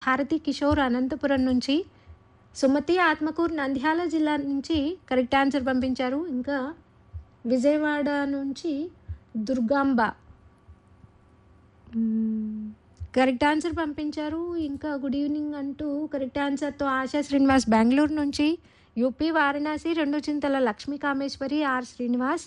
భారతి కిషోర్ అనంతపురం నుంచి సుమతి ఆత్మకూరు నంద్యాల జిల్లా నుంచి కరెక్ట్ ఆన్సర్ పంపించారు ఇంకా విజయవాడ నుంచి దుర్గాంబ మ్మ్. కరెక్ట్ ఆన్సర్ పంపించారు ఇంకా గుడ్ ఈవినింగ్ అంటూ కరెక్ట్ ఆన్సర్తో ఆశా శ్రీనివాస్ బెంగళూరు నుంచి యూపీ వారణాసి రెండు చింతల లక్ష్మీ కామేశ్వరి ఆర్ శ్రీనివాస్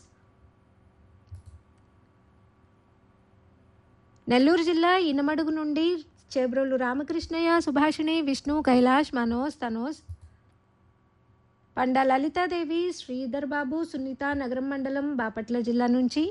నెల్లూరు జిల్లా ఇనమడుగు నుండి చేబ్రోలు రామకృష్ణయ్య సుభాషిణి విష్ణు కైలాష్ మనోజ్ తనోజ్ పండ లలితాదేవి శ్రీధర్ బాబు సునీత నగరం మండలం బాపట్ల జిల్లా నుంచి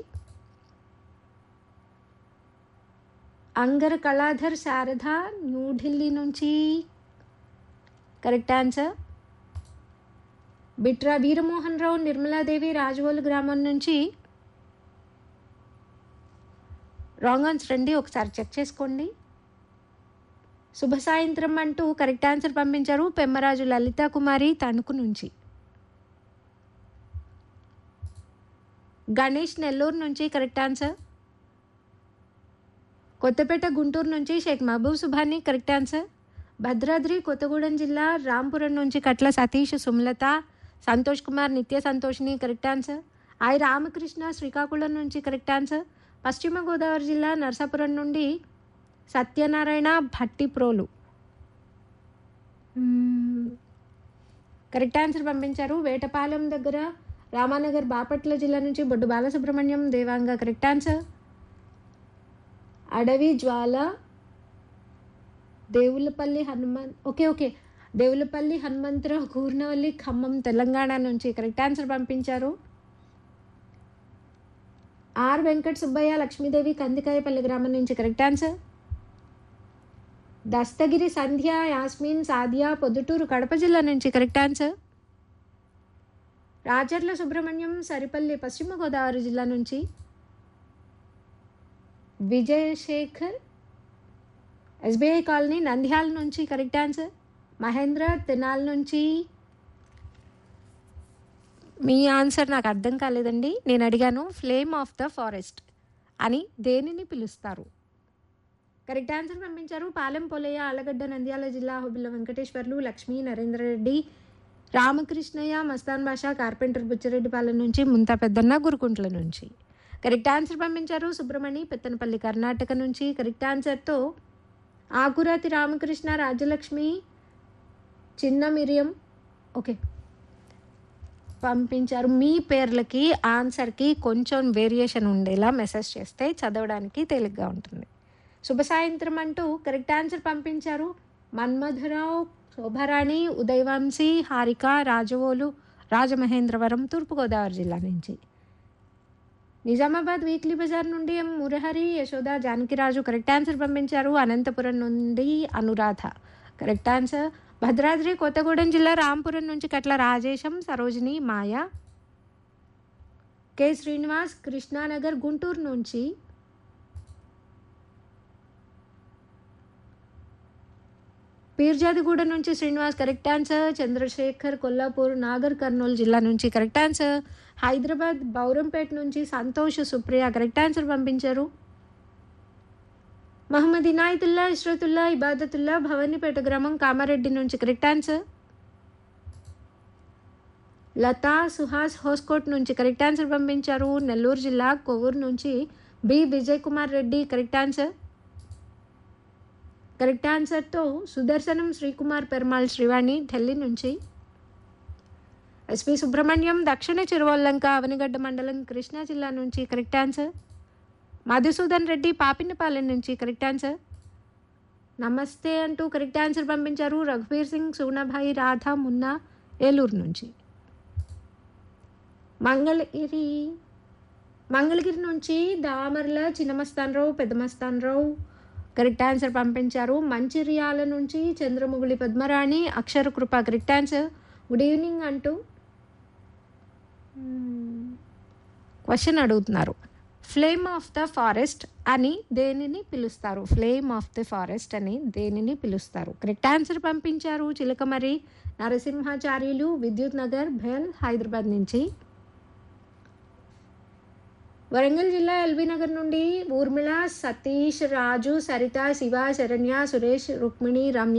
అంగర్ కళాధర్ శారద న్యూఢిల్లీ నుంచి కరెక్ట్ ఆన్సర్ బిట్రా వీరమోహన్ రావు నిర్మలాదేవి రాజవోలు గ్రామం నుంచి రాంగ్ ఆన్సర్ అండి ఒకసారి చెక్ చేసుకోండి శుభ సాయంత్రం అంటూ కరెక్ట్ ఆన్సర్ పంపించారు పెమ్మరాజు లలితా కుమారి తణుకు నుంచి గణేష్ నెల్లూరు నుంచి కరెక్ట్ ఆన్సర్ కొత్తపేట గుంటూరు నుంచి షేక్ మహబూబ్ సుభాని కరెక్ట్ ఆన్సర్ భద్రాద్రి కొత్తగూడెం జిల్లా రాంపురం నుంచి Katla Satish Sumalatha Santosh Kumar Nitya Santoshini correct answer I Ramakrishna Srikakulam నుంచి కరెక్ట్ ఆన్సర్ పశ్చిమ గోదావరి జిల్లా నరసాపురం నుండి సత్యనారాయణ భట్టిప్రోలు మ్మ్. కరెక్ట్ ఆన్సర్ పంపించారు వేటపాలెం దగ్గర రామానగర్ బాపట్ల జిల్లా నుంచి బొడ్డు బాలసుబ్రహ్మణ్యం దేవాంగ కరెక్ట్ ఆన్సర్ అడవి జ్వాల దేవులపల్లి హనుమాన్ ఓకే ఓకే దేవులపల్లి హనుమంతరావు కూర్నవల్లి ఖమ్మం తెలంగాణ నుంచి కరెక్ట్ ఆన్సర్ పంపించారు ఆర్ వెంకట సుబ్బయ్య లక్ష్మీదేవి కందికాయపల్లి గ్రామం నుంచి కరెక్ట్ ఆన్సర్ దస్తగిరి సంధ్య యాస్మిన్ సాదియా పొద్దుటూరు కడప జిల్లా నుంచి కరెక్ట్ ఆన్సర్ రాజర్ల సుబ్రహ్మణ్యం సరిపల్లి పశ్చిమ గోదావరి జిల్లా నుంచి విజయశేఖర్ ఎస్బీఐ కాలనీ నంద్యాల నుంచి కరెక్ట్ ఆన్సర్ మహేంద్ర తెనాల్ నుంచి మీ ఆన్సర్ నాకు అర్థం కాలేదండి నేను అడిగాను ఫ్లేమ్ ఆఫ్ ద ఫారెస్ట్ అని దేనిని పిలుస్తారు కరెక్ట్ ఆన్సర్ పంపించారు పాలెం పొలయ్య ఆలగడ్డ నంద్యాల జిల్లా హుబిల్ల వెంకటేశ్వర్లు లక్ష్మీ నరేంద్ర రెడ్డి రామకృష్ణయ్య మస్తాన్ బాషా కార్పెంటర్ బుచ్చిరెడ్డిపాలెం నుంచి ముంతా పెద్దన్న గురుకుంట్ల నుంచి కరెక్ట్ ఆన్సర్ పంపించారు సుబ్రమణి పెత్తనపల్లి కర్ణాటక నుంచి కరెక్ట్ ఆన్సర్తో ఆకురాతి రామకృష్ణ రాజ్యలక్ష్మి చిన్న మిరియం ఓకే పంపించారు మీ పేర్లకి ఆన్సర్కి కొంచెం వేరియేషన్ ఉండేలా మెసేజ్ చేస్తే చదవడానికి తేలిగ్గా ఉంటుంది శుభ సాయంత్రం అంటూ కరెక్ట్ ఆన్సర్ పంపించారు మన్మధరావు శోభారాణి ఉదయవంశీ హారిక రాజవోలు రాజమహేంద్రవరం తూర్పుగోదావరి జిల్లా నుంచి నిజామాబాద్ వీక్లీ బజార్ నుండి M Murahari Yashoda Janakiraju correct answer పంపించారు అనంతపురం నుండి అనురాధ కరెక్ట్ ఆన్సర్ భద్రాద్రి కొత్తగూడెం జిల్లా రాంపురం నుంచి కట్ల రాజేశం సరోజిని మాయ కె శ్రీనివాస్ కృష్ణానగర్ గుంటూరు నుంచి పీర్జాదిగూడ నుంచి శ్రీనివాస్ కరెక్ట్ ఆన్సర్ చంద్రశేఖర్ కొల్లాపూర్ నాగర్ కర్నూలు జిల్లా నుంచి కరెక్ట్ ఆన్సర్ హైదరాబాద్ బౌరంపేట నుంచి సంతోష్ సుప్రియ కరెక్ట్ ఆన్సర్ పంపించారు మహమ్మద్ ఇనాయతుల్లా ఇష్రతుల్లా ఇబాదతుల్లా భవానీపేట గ్రామం కామారెడ్డి నుంచి కరెక్ట్ ఆన్సర్ లతా సుహాస్ హోస్కోట్ నుంచి కరెక్ట్ ఆన్సర్ పంపించారు నెల్లూరు జిల్లా కొవ్వూరు నుంచి B Vijay Kumar Reddy correct answer correct ఆన్సర్తో సుదర్శనం శ్రీకుమార్ పెర్మాల్ శ్రీవాణి ఢిల్లీ నుంచి ఎస్పి సుబ్రహ్మణ్యం దక్షిణ చిరువల్లంక అవనిగడ్డ మండలం కృష్ణా జిల్లా నుంచి కరెక్ట్ ఆన్సర్ మధుసూదన్ రెడ్డి పాపినపాలెం నుంచి కరెక్ట్ ఆన్సర్ నమస్తే అంటూ కరెక్ట్ ఆన్సర్ పంపించారు రఘువీర్ సింగ్ సూనాభాయి రాధా మున్నా ఏలూరు నుంచి మంగళగిరి మంగళగిరి నుంచి దామర్ల చిన్నమస్తానరావు పెద్దమస్తానరావు కరెక్ట్ ఆన్సర్ పంపించారు మంచిర్యాల నుంచి Chandramuguli Padmarani Akshara Krupa correct answer good evening అంటూ క్వశ్చన్ అడుగుతున్నారు ఫ్లేమ్ ఆఫ్ ద ఫారెస్ట్ అని దేనిని పిలుస్తారు ఫ్లేమ్ ఆఫ్ ద ఫారెస్ట్ అని దేనిని పిలుస్తారు కరెక్ట్ ఆన్సర్ పంపించారు చిలకమరి నరసింహాచార్యులు విద్యుత్ నగర్ భెల్ హైదరాబాద్ నుంచి వరంగల్ జిల్లా ఎల్బీ నగర్ నుండి ఊర్మిళ సతీష్ రాజు సరిత శివ శరణ్య సురేష్ రుక్మిణి రమ్య